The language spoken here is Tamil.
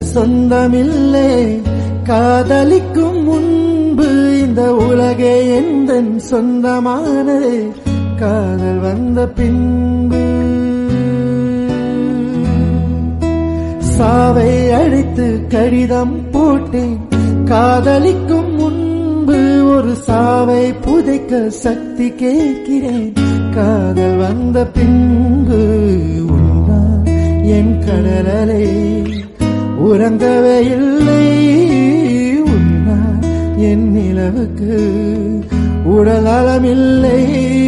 சொந்தமில்லை காதலிக்கும் முன்பு இந்த உலகே எந்த சொந்தமானதே காதல் வந்த பின்பு சாவை அழைத்து கடிதம் போட்டேன் காதலிக்கும் முன்பு ஒரு சாவை புதைக்க சக்தி கேட்கிறேன் காதல் வந்த பின்பு உன்னால் என் கடலே உறங்கவே இல்லை உன்னால் என் நிலவுக்கு உடல் நலமில்லை